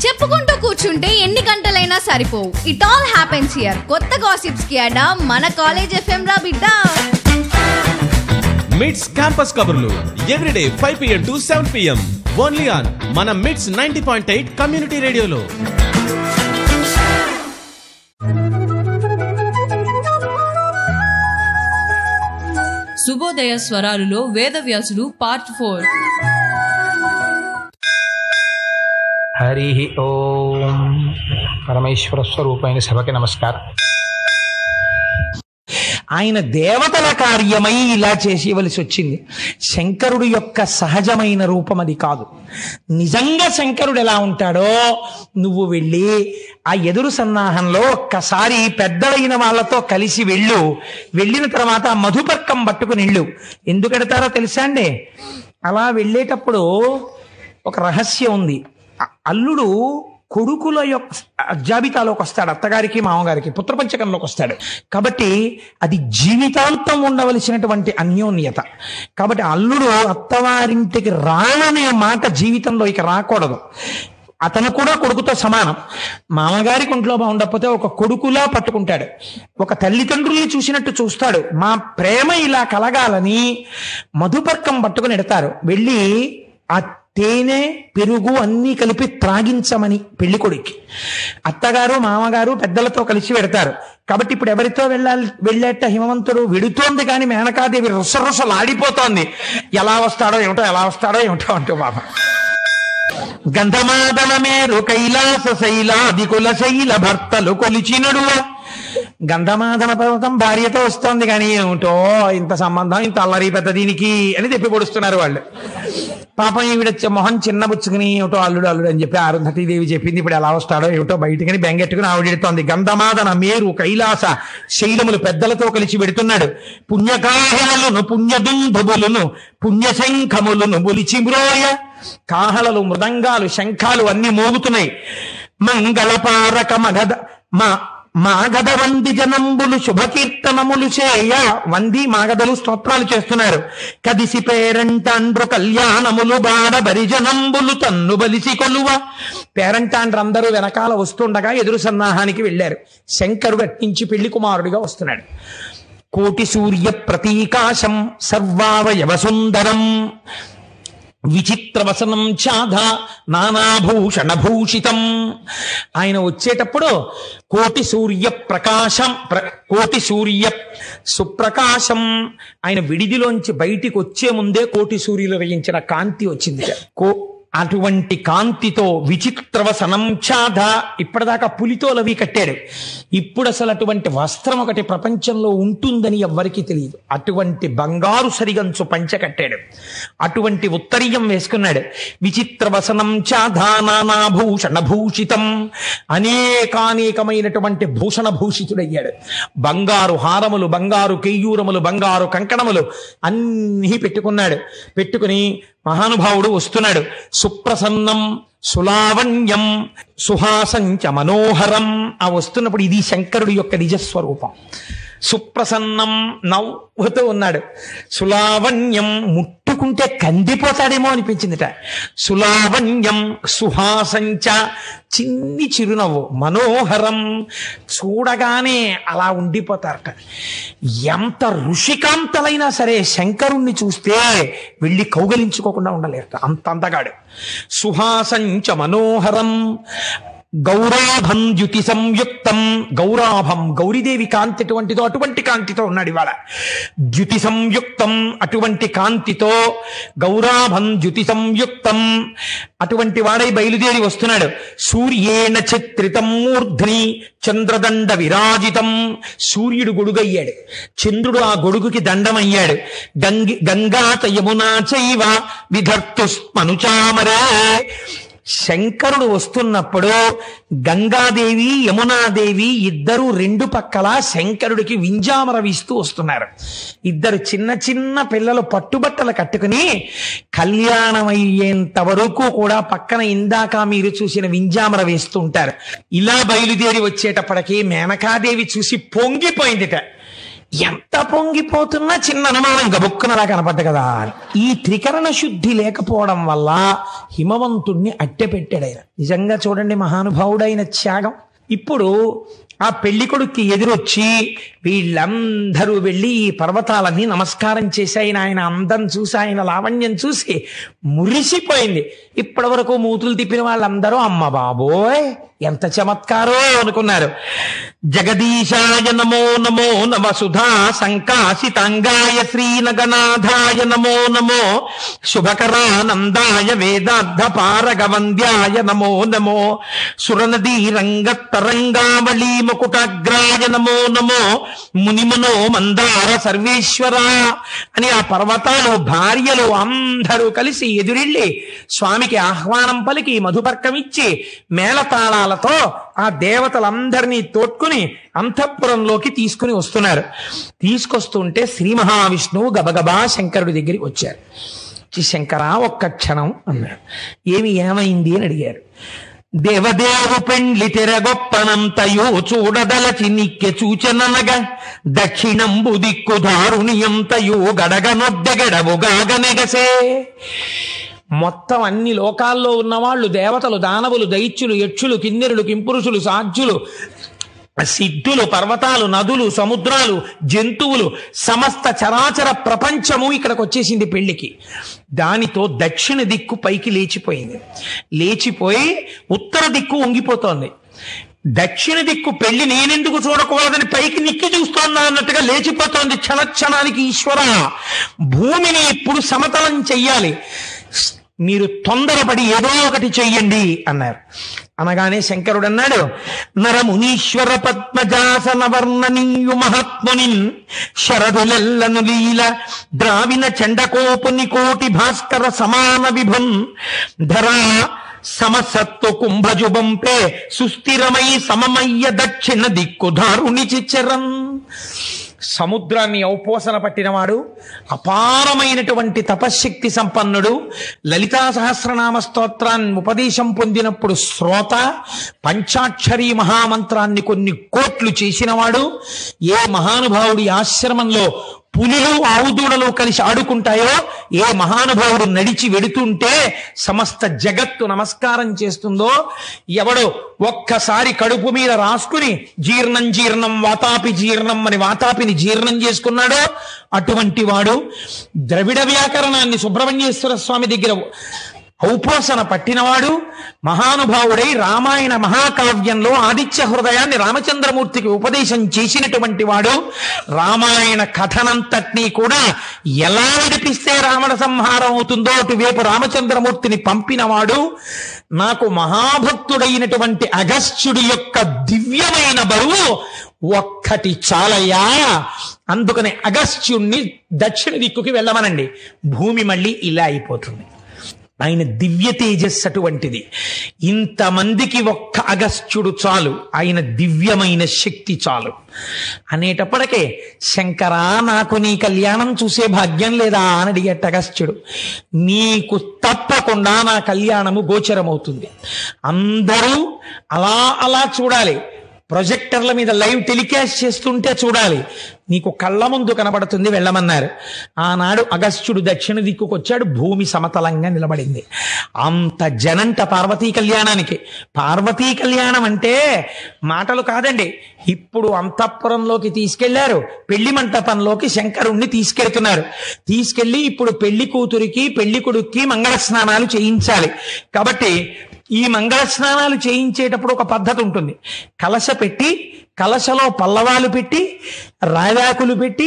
చెప్పుకుంటూ కూర్చుంటే ఎన్ని గంటలైనా సరిపోవు ఇట్ ఆల్ హ్యాపెన్స్ హియర్ కొత్త గాసిప్స్ కి అడా మన కాలేజ్ ఎఫ్ఎం రా బిడ్డ మిడ్స్ క్యాంపస్ కబుర్లు everyday five PM to seven PM only on మన MIDS ninety point eight community రేడియోలో శుభోదయ స్వరాలులో వేదవ్యాసుడు పార్ట్ ఫోర్ హరి ఓం పరమేశ్వర స్వరూపమైన సభకి నమస్కారం ఆయన దేవతల కార్యమై ఇలా చేసేవలసి వచ్చింది శంకరుడు యొక్క సహజమైన రూపం అది కాదు నిజంగా శంకరుడు ఎలా ఉంటాడో నువ్వు వెళ్ళి ఆ ఎదురు సన్నాహంలో ఒక్కసారి పెద్దలైన వాళ్ళతో కలిసి వెళ్ళు వెళ్ళిన తర్వాత ఆ మధుపర్కం పట్టుకుని వెళ్ళు ఎందుకెడతారో తెలుసా అండి అలా వెళ్ళేటప్పుడు ఒక రహస్యం ఉంది అ- అల్లుడు కొడుకుల యొక్క జాబితాలోకి వస్తాడు అత్తగారికి మామగారికి పుత్రపంచకంలోకి వస్తాడు కాబట్టి అది జీవితాంతం ఉండవలసినటువంటి అన్యోన్యత కాబట్టి అల్లుడు అత్తవారింటికి రాననే మాట జీవితంలో ఇక రాకూడదు అతను కూడా కొడుకుతో సమానం మామగారికి ఒంట్లో బాగుండకపోతే ఒక కొడుకులా పట్టుకుంటాడు ఒక తల్లిదండ్రుల్ని చూసినట్టు చూస్తాడు మా ప్రేమ ఇలా కలగాలని మధుపర్కం పట్టుకుని ఎడతారు వెళ్ళి ఆ తేనె పెరుగు అన్నీ కలిపి త్రాగించమని పెళ్లి కొడుక్కి అత్తగారు మామగారు పెద్దలతో కలిసి పెడతారు కాబట్టి ఇప్పుడు ఎవరితో వెళ్ళాలి వెళ్ళేట హిమవంతుడు విడుతోంది కానీ మేనకాదేవి రుసరుసలాడిపోతోంది ఎలా వస్తాడో ఏమిటో ఎలా వస్తాడో ఏమిటో అంటూ బాబా గంధమాదన మేరు కైలాస శైలాది కుల శైల భర్తలు కొలిచినడువ గంధమాదన పర్వతం భార్యతో వస్తోంది కానీ ఏమిటో ఇంత సంబంధం ఇంత అల్లరి పెద్ద దీనికి అని తెప్పి పొడుస్తున్నారు వాళ్ళు పాపం ఈవిడ చి- మొహం చిన్నబుచ్చుకుని ఏమిటో అల్లుడు అల్లుడు అని చెప్పి అరుంధతీదేవి చెప్పింది ఇప్పుడు ఎలా వస్తాడో ఏమిటో బయటికని బెంగెట్టుకుని ఆవిడెడుతోంది గంధమాదన మేరు కైలాస శైలములు పెద్దలతో కలిసి పెడుతున్నాడు పుణ్యకాహలను పుణ్యదుంభులను పుణ్యశంఖములను బొలిచి మ్రోయ కాహలలు మృదంగాలు శంఖాలు అన్ని మోగుతున్నాయి మంగళపారక మగధ మా మాగధ వంది జనంబులు శుభకీర్తనములు చేయ వంది మాగధలు స్తోత్రాలు చేస్తున్నారు కదిసి పేరంటాండ్రు కళ్యాణములు బాడ బరిజనంబులు తన్ను బలిసి కొలువ పేరంటాండ్రు అందరూ వెనకాల వస్తుండగా ఎదురు సన్నాహానికి వెళ్ళారు శంకరుడు అట్టించి పెళ్లి కుమారుడిగా వస్తున్నాడు కోటి సూర్య ప్రతీకాశం సర్వావయవ సుందరం విచిత్రవసనం చాధ నానాభూషణ భూషితం ఆయన వచ్చేటప్పుడు కోటి సూర్య ప్రకాశం ప్ర- కోటి సూర్య సుప్రకాశం ఆయన విడిదిలోంచి బయటికి వచ్చే ముందే కోటి సూర్యులు రయించిన కాంతి వచ్చింది కో అటువంటి కాంతితో విచిత్రవసనం చాధ ఇప్పటిదాకా పులితోలవి కట్టాడు ఇప్పుడు అసలు అటువంటి వస్త్రం ఒకటి ప్రపంచంలో ఉంటుందని ఎవ్వరికీ తెలియదు అటువంటి బంగారు సరిగంచు పంచ కట్టాడు అటువంటి ఉత్తరీయం వేసుకున్నాడు విచిత్రవసనం చాధానాభూషణ భూషితం అనేకానేకమైనటువంటి భూషణ భూషితుడయ్యాడు బంగారు హారములు బంగారు కేయూరములు బంగారు కంకణములు అన్నీ పెట్టుకున్నాడు పెట్టుకుని మహానుభావుడు వస్తున్నాడు సుప్రసన్నం సులావణ్యం సుహాసంచ మనోహరం ఆ వస్తున్నప్పుడు ఇది శంకరుడి యొక్క నిజస్వరూపం సుప్రసన్నం నవ్వుతూ ఉన్నాడు సులావణ్యం ముట్టుకుంటే కందిపోతాడేమో అనిపించిందిట సులావణ్యం సుహాసంచ చిన్ని చిరునవ్వు మనోహరం చూడగానే అలా ఉండిపోతారట ఎంత ఋషికాంతలైనా సరే శంకరుణ్ణి చూస్తే వెళ్ళి కౌగలించుకోకుండా ఉండలేరట అంత అందగాడు సుహాసంచ మనోహరం గౌరాభం ద్యుతి సంయుక్తం గౌరాభం గౌరీదేవి కాంతి ఎటువంటిదో అటువంటి కాంతితో ఉన్నాడు ఇవాళ ద్యుతి సంయుక్తం అటువంటి కాంతితో గౌరాభం ద్యుతి సంయుక్తం అటువంటి వాడై బయలుదేరి వస్తున్నాడు సూర్యేణ చిత్రితం మూర్ధ్ని చంద్రదండ విరాజితం సూర్యుడు గొడుగయ్యాడు చంద్రుడు ఆ గొడుగుకి దండమయ్యాడు గంగి గంగాత యమునా చైవ విధర్తుస్మనుచామరే శంకరుడు వస్తున్నప్పుడు గంగాదేవి యమునాదేవి ఇద్దరు రెండు పక్కల శంకరుడికి వింజామర వీస్తూ వస్తున్నారు ఇద్దరు చిన్న చిన్న పిల్లలు పట్టుబట్టలు కట్టుకుని కళ్యాణం అయ్యేంత వరకు కూడా పక్కన ఇందాక మీరు చూసిన వింజామర వేస్తూ ఉంటారు ఇలా బయలుదేరి వచ్చేటప్పటికి మేనకాదేవి చూసి పొంగిపోయిందిట ఎంత పొంగిపోతున్నా చిన్న అనుమానం గబుక్కునలా కనపడ్డ కదా ఈ త్రికరణ శుద్ధి లేకపోవడం వల్ల హిమవంతుణ్ణి అట్టె పెట్టాడు ఆయన నిజంగా చూడండి మహానుభావుడైన త్యాగం ఇప్పుడు ఆ పెళ్లి కొడుక్కి ఎదురొచ్చి వీళ్ళందరూ వెళ్ళి ఈ పర్వతాలన్నీ నమస్కారం చేసి ఆయన ఆయన అందం చూసి ఆయన లావణ్యం చూసి మురిసిపోయింది ఇప్పటి వరకు మూతులు తిప్పిన వాళ్ళందరూ అమ్మ బాబోయ్ ఎంత చమత్కారో అనుకున్నారు జగదీశాయ నమో నమో నమ సుధా సంకాసితాంగాయ శ్రీనగనాథాయ నమో నమో శుభకరానందాయ వేదార్థ పారగవంద్యాయ నమో నమో సురనదీ రంగత్తరంగావళీ ముకుటాగ్రాయ నమో నమో మునిమనో మందార సర్వేశ్వర అని ఆ పర్వతాలు భార్యలు అందరూ కలిసి ఎదురెళ్ళి స్వామికి ఆహ్వానం పలికి మధుపర్కమిచ్చి మేళతాళాలతో ఆ దేవతలందరినీ తోడ్కుని అంతఃపురంలోకి తీసుకుని వస్తున్నారు తీసుకొస్తుంటే శ్రీ మహావిష్ణువు గబగబా శంకరుడి దగ్గరికి వచ్చారు వచ్చి శంకరా ఒక్క క్షణం అన్నాడు ఏమి ఏమైంది అని అడిగారు దేవదేవు పెండ్లి తెరగొప్పనంతయో చూడదలచి నిక్కె చూచననగా దక్షిణంబు దిక్కు దారుణియంతయో గడగనొద్దెగడవుగాగనెగసే మొత్తం అన్ని లోకాల్లో ఉన్నవాళ్ళు దేవతలు దానవులు దైత్యులు యక్షులు కిన్నెరులు కింపురుషులు సాధ్యులు సిద్ధులు పర్వతాలు నదులు సముద్రాలు జంతువులు సమస్త చరాచర ప్రపంచము ఇక్కడికి వచ్చేసింది పెళ్లికి దానితో దక్షిణ దిక్కు పైకి లేచిపోయింది లేచిపోయి ఉత్తర దిక్కు వంగిపోతోంది దక్షిణ దిక్కు పెళ్లి నేనెందుకు చూడకూడదని పైకి నిక్కి చూస్తోందా అన్నట్టుగా లేచిపోతోంది క్షణక్షణానికి ఈశ్వర భూమిని ఇప్పుడు సమతలం చెయ్యాలి మీరు తొందరపడి ఏదో ఒకటి చెయ్యండి అన్నారు అనగానే శంకరుడు అన్నాడు నరమునీశ్వర పద్మజాసన వర్ణనీయు మహాత్ముని శరదులెల్లను లీల ద్రావిన చండకోపుని కోటి భాస్కర సమాన విభున్ ధరా సమసత్తు కుంభజుబంపే సుస్థిరమై సమమయ్య దక్షిణ దిక్కు దారుణి చిచ్చరన్ సముద్రాన్ని ఔపోసన పట్టినవాడు అపారమైనటువంటి తపశ్శక్తి సంపన్నుడు లలితా సహస్రనామ స్తోత్రాన్ని ఉపదేశం పొందినప్పుడు శ్రోత పంచాక్షరీ మహామంత్రాన్ని కొన్ని కోట్లు చేసినవాడు ఏ మహానుభావుడి ఆశ్రమంలో పులులు ఆవుదూడలు కలిసి ఆడుకుంటాయో ఏ మహానుభావుడు నడిచి వెడుతుంటే సమస్త జగత్తు నమస్కారం చేస్తుందో ఎవడో ఒక్కసారి కడుపు మీద రాసుకుని జీర్ణం జీర్ణం వాతాపి జీర్ణం అని వాతాపిని జీర్ణం చేసుకున్నాడో అటువంటి వాడు ద్రవిడ వ్యాకరణాన్ని సుబ్రహ్మణ్యేశ్వర స్వామి దగ్గర ఔపోసన పట్టినవాడు మహానుభావుడై రామాయణ మహాకావ్యంలో ఆదిత్య హృదయాన్ని రామచంద్రమూర్తికి ఉపదేశం చేసినటువంటి వాడు రామాయణ కథనంతటినీ కూడా ఎలా నడిపిస్తే రావణ సంహారం అవుతుందో అటువైపు రామచంద్రమూర్తిని పంపినవాడు నాకు మహాభక్తుడైనటువంటి అగస్త్యుడి యొక్క దివ్యమైన బరువు ఒక్కటి చాలయ్యా అందుకని అగస్త్యుణ్ణి దక్షిణ దిక్కుకి వెళ్ళమనండి భూమి మళ్ళీ ఇలా అయిపోతుంది ఆయన దివ్య తేజస్సు అటువంటిది ఇంతమందికి ఒక్క అగస్త్యుడు చాలు ఆయన దివ్యమైన శక్తి చాలు అనేటప్పటికే శంకరా నాకు నీ కళ్యాణం చూసే భాగ్యం లేదా అని అడిగేట అగస్త్యుడు నీకు తప్పకుండా నా కళ్యాణము గోచరమవుతుంది అందరూ అలా అలా చూడాలి ప్రొజెక్టర్ల మీద లైవ్ టెలికాస్ట్ చేస్తుంటే చూడాలి నీకు కళ్ళ ముందు కనబడుతుంది వెళ్ళమన్నారు ఆనాడు అగస్త్యుడు దక్షిణ దిక్కుకు వచ్చాడు భూమి సమతలంగా నిలబడింది అంత జనంట పార్వతీ కళ్యాణానికి పార్వతీ కళ్యాణం అంటే మాటలు కాదండి ఇప్పుడు అంతఃపురంలోకి తీసుకెళ్లారు పెళ్లి మంటపంలోకి శంకరుణ్ణి తీసుకెళ్తున్నారు తీసుకెళ్లి ఇప్పుడు పెళ్లి కూతురికి పెళ్లి కొడుక్కి మంగళ స్నానాలు చేయించాలి కాబట్టి ఈ మంగళ స్నానాలు చేయించేటప్పుడు ఒక పద్ధతి ఉంటుంది కలశ పెట్టి కలశలో పల్లవాలు పెట్టి రావాకులు పెట్టి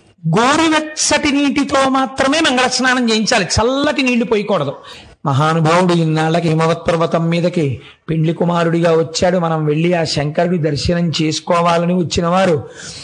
గోరువెచ్చటి నీటితో మాత్రమే మంగళ స్నానం చేయించాలి చల్లటి నీళ్లు పోయకూడదు మహానుభావుడు ఇన్నాళ్ళకి హిమవత్ పర్వతం మీదకి పెండ్లి కుమారుడిగా వచ్చాడు మనం వెళ్ళి ఆ శంకరుడి దర్శనం చేసుకోవాలని వచ్చిన వారు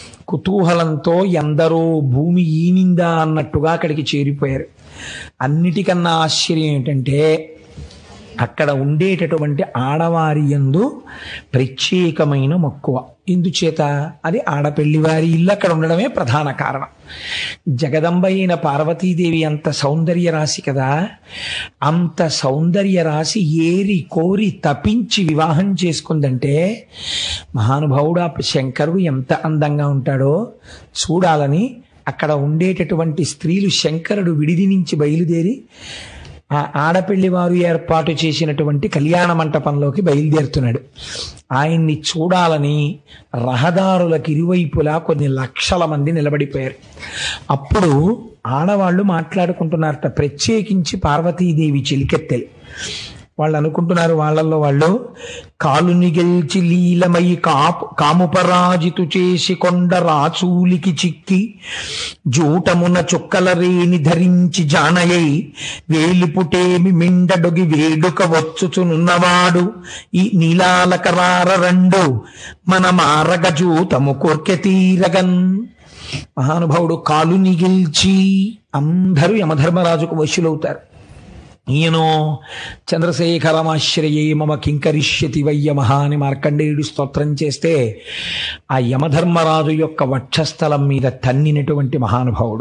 కుతూహలంతో ఎందరో భూమి ఈనిందా అన్నట్టుగా అక్కడికి చేరిపోయారు అన్నిటికన్నా ఆశ్చర్యం ఏంటంటే అక్కడ ఉండేటటువంటి ఆడవారి యందు ప్రత్యేకమైన మక్కువ ఇందుచేత అది ఆడపెళ్లి వారి ఇల్లు అక్కడ ఉండడమే ప్రధాన కారణం జగదంబ అయిన పార్వతీదేవి అంత సౌందర్య రాశి కదా అంత సౌందర్య రాశి ఏరి కోరి తపించి వివాహం చేసుకుందంటే మహానుభావుడు ఆ శంకరుడు ఎంత అందంగా ఉంటాడో చూడాలని అక్కడ ఉండేటటువంటి స్త్రీలు శంకరుడు విడిది నుంచి బయలుదేరి ఆ ఆడపెళ్లి వారు ఏర్పాటు చేసినటువంటి కళ్యాణ మంటపంలోకి బయలుదేరుతున్నాడు ఆయన్ని చూడాలని రహదారులకు ఇరువైపులా కొన్ని లక్షల మంది నిలబడిపోయారు అప్పుడు ఆడవాళ్ళు మాట్లాడుకుంటున్నారట ప్రత్యేకించి పార్వతీదేవి చిలికెత్తెలు వాళ్ళు అనుకుంటున్నారు వాళ్ళల్లో వాళ్ళు కాలుని గెల్చి లీలమై కాపు కాముపరాజితు చేసి కొండ రాచూలికి చిక్కి జూటమున చుక్కల రేని ధరించి జానయై వేలిపుటేమి మిండడొగి వేడుక వచ్చుచునున్నవాడు ఈ నీలాలకరార రెండు మన మారగ జూతము కొర్కె తీరగన్ మహానుభావుడు కాలుని గెల్చి అందరూ యమధర్మరాజుకు వశులవుతారు ఈయనో చంద్రశేఖరమాశ్రయే మమ కింకరిష్యతి వయ్యమహ అని మార్కండేయుడు స్తోత్రం చేస్తే ఆ యమధర్మరాజు యొక్క వక్షస్థలం మీద తన్నినటువంటి మహానుభావుడు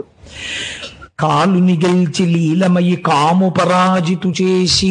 కాలుని గెల్చి లీలమయి కాము పరాజితు చేసి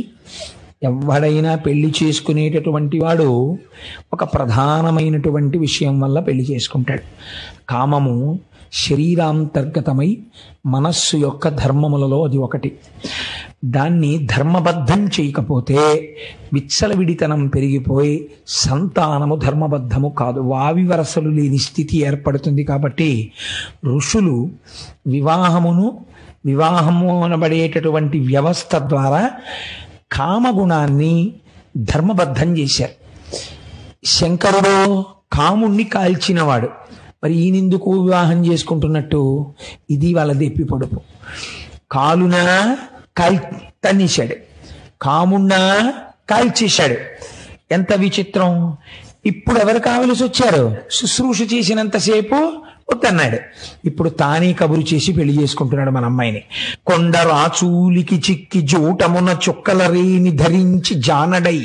ఎవడైనా పెళ్లి చేసుకునేటటువంటి వాడు ఒక ప్రధానమైనటువంటి విషయం వల్ల పెళ్లి చేసుకుంటాడు కామము శరీరాంతర్గతమై మనస్సు యొక్క ధర్మములలో అది ఒకటి దాన్ని ధర్మబద్ధం చేయకపోతే విచ్చలవిడితనం పెరిగిపోయి సంతానము ధర్మబద్ధము కాదు వావి వరసలు లేని స్థితి ఏర్పడుతుంది కాబట్టి ఋషులు వివాహమును వివాహము అనబడేటటువంటి వ్యవస్థ ద్వారా కామగుణాన్ని ధర్మబద్ధం చేశారు శంకరుడు కాముణ్ణి కాల్చినవాడు మరి ఈయనెందుకు వివాహం చేసుకుంటున్నట్టు ఇది వాళ్ళ దెప్పి పొడుపు కాలున కాల్ తన్నేశాడు కామున్నా కాల్చేశాడు ఎంత విచిత్రం ఇప్పుడు ఎవరు కావలసి వచ్చారు శుశ్రూష చేసినంతసేపు వద్దన్నాడు ఇప్పుడు తానే కబురు చేసి పెళ్లి చేసుకుంటున్నాడు మన అమ్మాయిని కొండ రాచూలికి చిక్కి జూటమున చుక్కల రేని ధరించి జానడై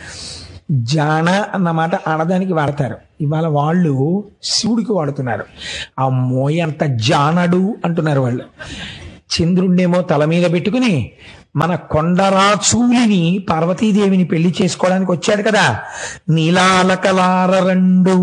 జాన అన్నమాట ఆడదానికి వాడతారు ఇవాళ వాళ్ళు శివుడికి వాడుతున్నారు ఆ మోయ అంత జానడు అంటున్నారు వాళ్ళు చంద్రుణ్ణేమో తల మీద పెట్టుకుని మన కొండరాచూలిని పార్వతీదేవిని పెళ్లి చేసుకోవడానికి వచ్చాడు కదా నీలాలకలార రెండు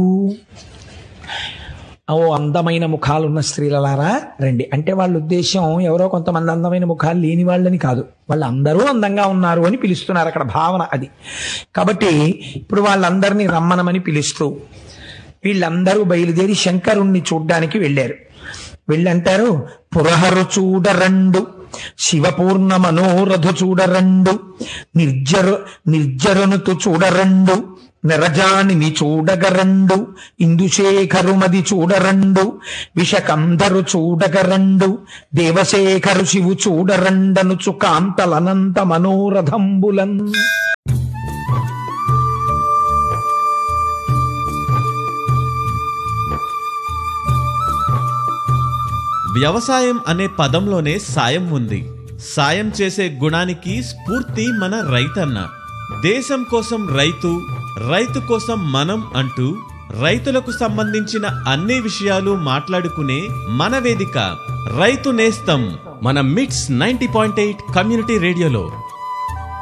ఓ అందమైన ముఖాలున్న స్త్రీలలారా రండి అంటే వాళ్ళ ఉద్దేశం ఎవరో కొంతమంది అందమైన ముఖాలు లేని వాళ్ళని కాదు వాళ్ళు అందరూ అందంగా ఉన్నారు అని పిలుస్తున్నారు అక్కడ భావన అది కాబట్టి ఇప్పుడు వాళ్ళందరినీ రమ్మనమని పిలుస్తూ వీళ్ళందరూ బయలుదేరి శంకరుణ్ణి చూడ్డానికి వెళ్ళారు వెళ్ళంటారు పురహరు చూడరండు శివపూర్ణ మనోరథు చూడరండు నిర్జరు నిర్జరునుతు చూడరండు నిరజానిని చూడగరండు ఇందుశేఖరుమది చూడరండు విషకంధరు చూడగరండు దేవశేఖరు శివు చూడరండనుచు కాంతలనంత మనోరథంబులన్ వ్యవసాయం అనే పదంలోనే సాయం ఉంది సాయం చేసే గుణానికి స్ఫూర్తి మన రైతన్న దేశం కోసం రైతు రైతు కోసం మనం అంటూ రైతులకు సంబంధించిన అన్ని విషయాలు మాట్లాడుకునే మన వేదిక రైతు నేస్తం మన మిట్స్ నైంటీ పాయింట్ ఎయిట్ కమ్యూనిటీ రేడియోలో